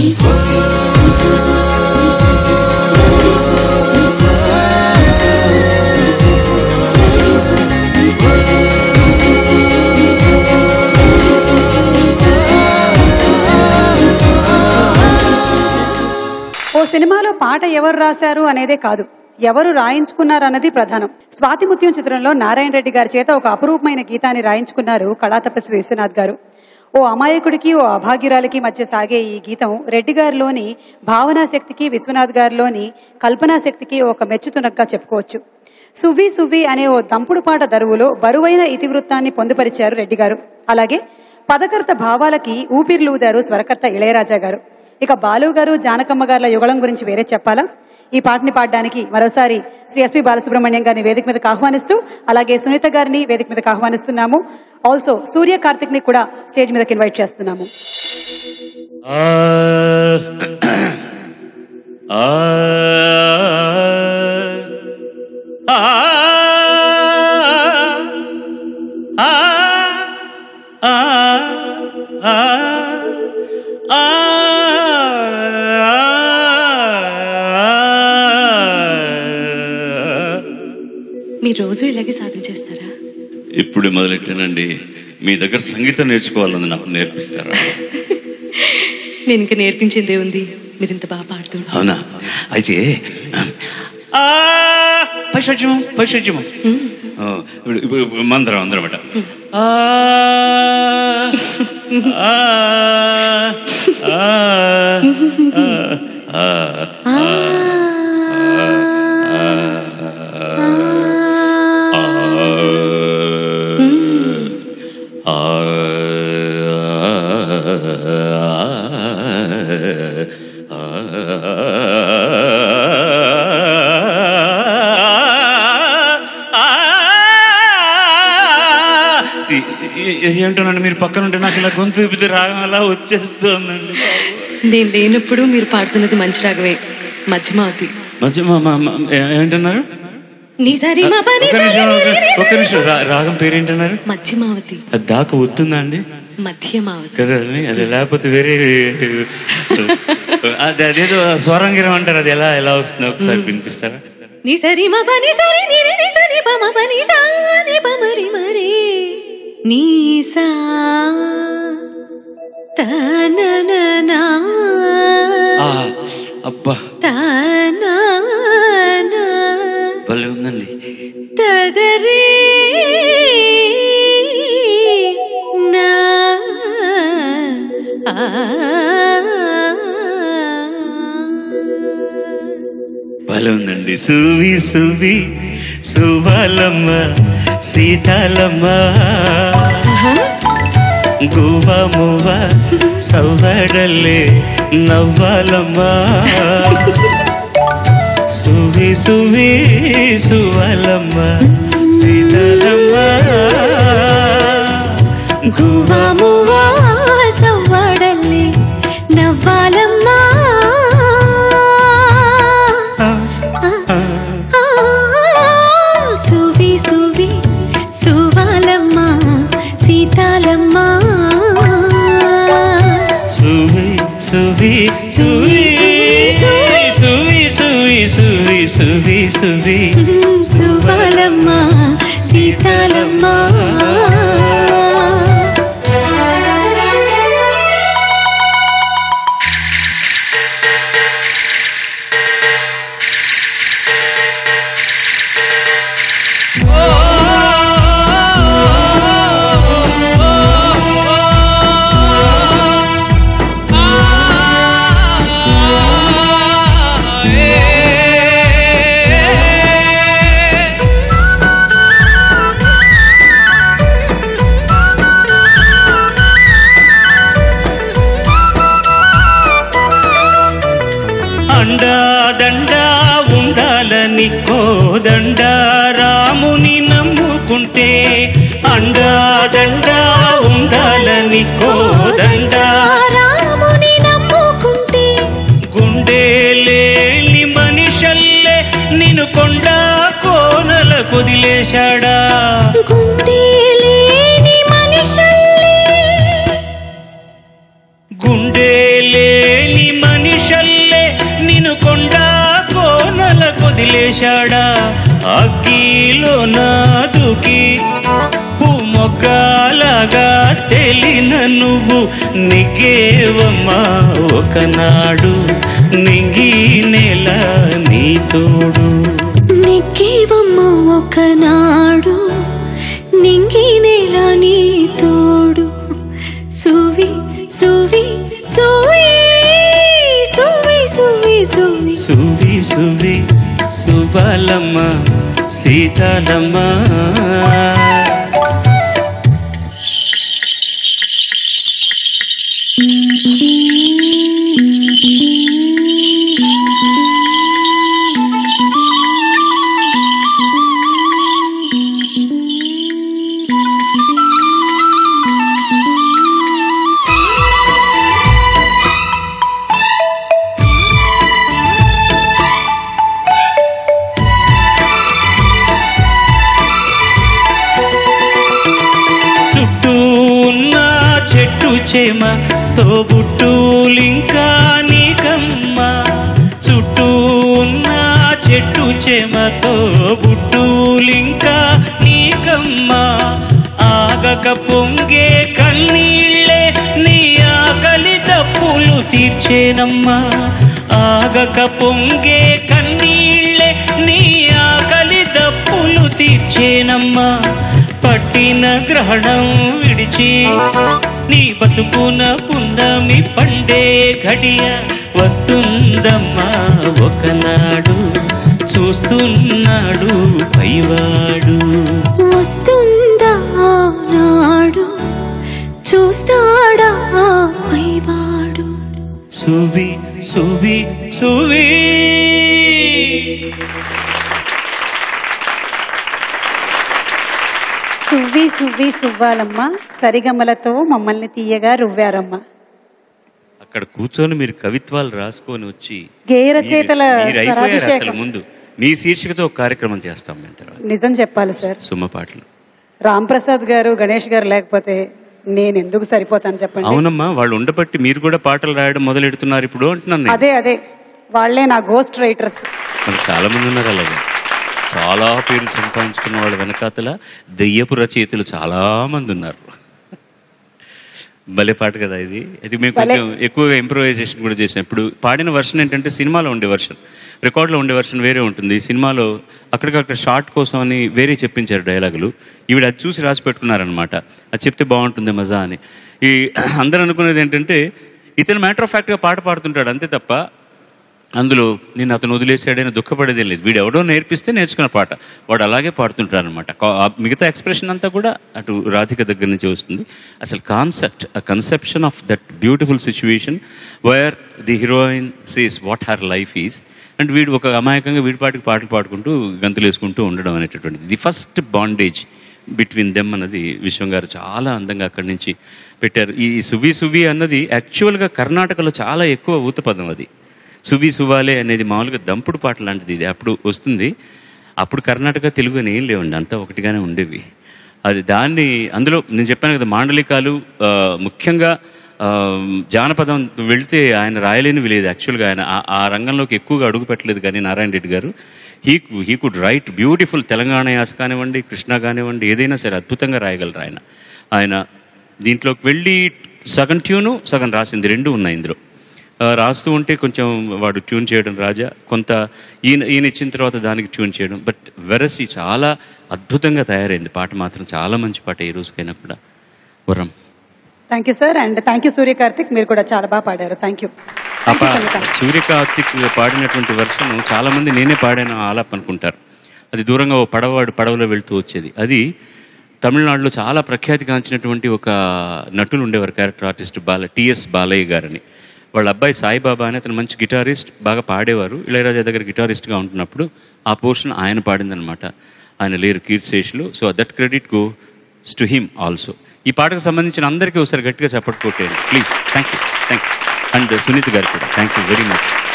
ఓ సినిమాలో పాట ఎవరు రాశారు అనేదే కాదు ఎవరు రాయించుకున్నారన్నది ప్రధానం స్వాతిముత్యం చిత్రంలో నారాయణ రెడ్డి గారి చేత ఒక అపురూపమైన గీతాన్ని రాయించుకున్నారు కళాతపస్వి విశ్వనాథ్ గారు ఓ అమాయకుడికి ఓ అభాగ్యురాలికి మధ్య సాగే ఈ గీతం రెడ్డి గారిలోని భావనా శక్తికి విశ్వనాథ్ గారిలోని కల్పనా శక్తికి ఒక మెచ్చుతునగ్గా చెప్పుకోవచ్చు సువ్వి సువ్వి అనే ఓ దంపుడు పాట దరువులో బరువైన ఇతివృత్తాన్ని పొందుపరిచారు రెడ్డి గారు అలాగే పదకర్త భావాలకి ఊపిరిలూదారు స్వరకర్త ఇళయరాజా గారు ఇక బాలు గారు జానకమ్మ గారుల యుగళం గురించి వేరే చెప్పాలా ఈ పాటని పాడడానికి మరోసారి శ్రీ ఎస్పి బాలసుబ్రహ్మణ్యం గారిని వేదిక మీదకి ఆహ్వానిస్తూ అలాగే సునీత గారిని వేదిక మీదకి ఆహ్వానిస్తున్నాము ఆల్సో సూర్య కార్తిక్ ని కూడా స్టేజ్ మీదకి ఇన్వైట్ చేస్తున్నాము ఆ ఆ ఆ ఆ ఆ ఆ మీరు రోజు ఇలాగే సాధించేస్తారా ఇప్పుడు మొదలెట్టానండి మీ దగ్గర సంగీతం నేర్చుకోవాలని నాకు నేర్పిస్తారా నేను ఇంకా నేర్పించిందే ఉంది మీరు ఇంత బాగా పాడుతుంటారు అవునా అయితే ఆ, పైశాచ్యము పైశాచ్యము ఆ, ఇప్పుడు ఇప్పుడు ఇప్పుడు మందరం అందరం అట ఆ, ఆ, ఆ, ఆ, ఆ, ఆ, ఏంటోనండి మీరు పక్కన ఉంటే నాకు ఇలా గొంతు విప్పితే రాగం అలా వచ్చేస్తుందండి నేను లేనప్పుడు మీరు పాడుతున్నది మంచి రాగమే మధ్యమావతి మధ్య మా- మా- మా- ఏ- ఏంటన్నారు నీ సరి మా పని ఒక్క నిమిషం సరి నీ ఒక్క- రి రి ఒక్క సరి. నిమిషం రా- రాగం పేరేంటన్నారు మధ్యమావతి అది దాకా వస్తుందా అండి మధ్యమావతి కదా అది అది లేకపోతే వేరే అది అదేదో స్వరంగిరం అంటారు అది ఎలా ఎలా వస్తుందో ఒకసారి వినిపిస్తారా నీ సరి మా పని సరి నీ రి రి సరి ప మ పని సా ని ప మరి మరి నీ సా తనననా ఆ, అబ్బా తననా భలే ఉందండి తదరి నా భలే ఉందండి సువి సువి సువలమ్మ సీతాలమ్మ గువ మువ సవ్వడల్లే నవ్వాలమ్మ సువి సువి సువలమ్మ సీతాలమ్మ గువమువా సవ్వడల్లి నవ్వాలమ్మా ఆ, సువి సువి సువాలమ్మ సీతాలమ్మ సువి సువి సువి సువి సువి సువి సువి సువి సువాలమ్మ సీతాలమ్మ అండా దండా ఉండాలని కోదండ రాముని నమ్ముకుంటే అండా దండా ఉండాలని కోదండ రాముని నమ్ముకుంటే గుండె లేని మనిషల్లే నిన్ను కొండ కోనల కొదిలేశాడా గుండె లేని మనిషల్లే గుండె లేని నిన్ను కొండ కోనల కొదిలేశాడా అగ్గిలో నాదుకి మొగ్గలాగా తెలిన నువ్వు నిగేవమ్మా ఒకనాడు నింగి నెల నీ తోడు నిగ్గేవమ్మ ఒకనాడు నింగి నేల నీ తోడు సువి సువి సువి సువి సువి సువి సువి సువి సుబలమ్మ సీతాలమ్మ చుట్టూ ఉన్న చెట్టు చేమ తోబుట్టులింకా నీకమ్మ చుట్టూ ఉన్న చెట్టు చేమ తోబుట్టులింకా నీకమ్మ ఆగక పొంగే కన్నీళ్ళే నీ ఆకలి తప్పులు తీర్చేనమ్మా ఆగక పొంగే కన్నీళ్ళే నీ ఆకలి దప్పులు తీర్చేనమ్మా పట్టిన గ్రహణం విడిచి నీ బతుకున పున్నమి పండే ఘడియ వస్తుందమ్మా ఒకనాడు చూస్తున్నాడు పైవాడు వస్తుందా నాడు చూస్తాడా పైవాడు సువి సువి సువి సువ్వి సువ్వి సువ్వాలమ్మ సరిగమలతో మమ్మల్ని తీయగా రువ్వారమ్మ అక్కడ కూర్చొని మీరు కవిత్వాలు రాసుకొని వచ్చి గేయ రచయితల మీరు- మీరు అయిపోయారు అసలు స్వరాభిషేకం ముందు మీ శీర్షికతో ఒక కార్యక్రమం చేస్తాం మేము తర్వాత నిజం చెప్పాలి సార్ సుమ్మ పాటలు రామ్ ప్రసాద్ గారు గణేష్ గారు లేకపోతే నేను ఎందుకు సరిపోతాను చెప్పండి అవునమ్మా వాళ్ళు ఉండబట్టి మీరు కూడా పాటలు రాయడం మొదలెడుతున్నారు ఇప్పుడు అంటున్నాను నేను. అదే అదే వాళ్ళే నా గోస్ట్ రైటర్స్ మనకు చాలా మంది ఉన్నారు అలాగే చాలా పేర్లు సంపాదించుకున్న వాళ్ళ వెనకాతల దెయ్యపు రచయితలు చాలా మంది ఉన్నారు భలే పాట కదా ఇది ఇది మేము భలే. కొంచెం ఎక్కువగా ఇంప్రూవైజేషన్ కూడా చేసాం ఇప్పుడు పాడిన వర్షన్ ఏంటంటే సినిమాలో ఉండే వర్షన్ రికార్డులో ఉండే వర్షన్ వేరే ఉంటుంది సినిమాలో అక్కడికక్కడ షార్ట్ కోసం అని వేరే చెప్పించారు డైలాగులు ఈవిడ అది చూసి రాసి పెట్టుకున్నారనమాట అది చెప్తే బాగుంటుంది మజా అని ఈ అందరూ అనుకునేది ఏంటంటే ఇతను మ్యాటర్ ఆఫ్ ఫ్యాక్ట్గా పాట పాడుతుంటాడు అంతే తప్ప అందులో నేను అతను వదిలేసాడని దుఃఖపడేదేం లేదు వీడు ఎవడో నేర్పిస్తే నేర్చుకున్న పాట వాడు అలాగే పాడుతుంటాడు అనమాట మిగతా ఎక్స్ప్రెషన్ అంతా కూడా అటు రాధిక దగ్గర నుంచి వస్తుంది అసలు concept a conception of that beautiful situation where the heroine says what her life is and వీడు ఒక అమాయకంగా వీడి పాటికి పాటలు పాడుకుంటూ గంతులు వేసుకుంటూ ఉండడం అనేటటువంటిది the first bondage between them అన్నది విశ్వం గారు చాలా అందంగా అక్కడి నుంచి పెట్టారు ఈ సువి సువి అన్నది యాక్చువల్గా కర్ణాటకలో చాలా ఎక్కువ ఊత పదం అది సువి సువాలే అనేది మామూలుగా దంపుడు పాట లాంటిది ఇది అప్పుడు వస్తుంది అప్పుడు కర్ణాటక తెలుగు అని ఏం లేవండి అంతా ఒకటిగానే ఉండేవి అది దాన్ని అందులో నేను చెప్పాను కదా మాండలికాలు ఆ, ముఖ్యంగా ఆ, జానపదం వెళితే ఆయన రాయలేనివి లేదు యాక్చువల్గా ఆయన ఆ- ఆ రంగంలోకి ఎక్కువగా అడుగు పెట్టలేదు కానీ Narayana Reddy garu he he could write beautiful Telangana యాస కానివ్వండి కృష్ణ కానివ్వండి ఏదైనా సరే అద్భుతంగా రాయగలరు ఆయన ఆయన దీంట్లోకి వెళ్ళి సగం ట్యూను సగం రాసింది రెండు ఉన్నాయి ఇందులో ఆ, రాస్తూ ఉంటే కొంచెం వాడు ట్యూన్ చేయడం రాజా కొంత ఈయన ఈయన ఇచ్చిన తర్వాత దానికి ట్యూన్ చేయడం బట్ వెరసి చాలా అద్భుతంగా తయారైంది పాట మాత్రం చాలా మంచి పాట ఈ రోజుకైనా కూడా వరం thank you sir and thank you Surya Karthik మీరు కూడా చాలా బాగా పాడారు థ్యాంక్ యూ థ్యాంక్ యూ సంగీత సూర్యకార్తిక్ పాడినటువంటి వర్షం చాలా మంది నేనే పాడాను ఆలాప్ అనుకుంటారు అది దూరంగా ఓ పడవవాడు పడవలో వెళ్తూ వచ్చేది అది తమిళనాడులో చాలా ప్రఖ్యాతిగాంచినటువంటి ఒక నటులు ఉండేవారు character artist Bala TS Balayya గారని వాళ్ళ అబ్బాయి సాయిబాబా అని అతను మంచి గిటారిస్ట్ బాగా పాడేవారు ఇళయరాజా దగ్గర గిటారిస్ట్గా ఉంటున్నప్పుడు ఆ పోర్షన్ ఆయన పాడిందనమాట ఆయన లేరు కీర్తిశేషులు so that credit go to him also ఈ పాటకు సంబంధించిన అందరికీ ఒకసారి గట్టిగా సపోర్ట్ కొట్టేయండి please thank you thank you and Suneeth garu కూడా థ్యాంక్ యూ వెరీ మచ్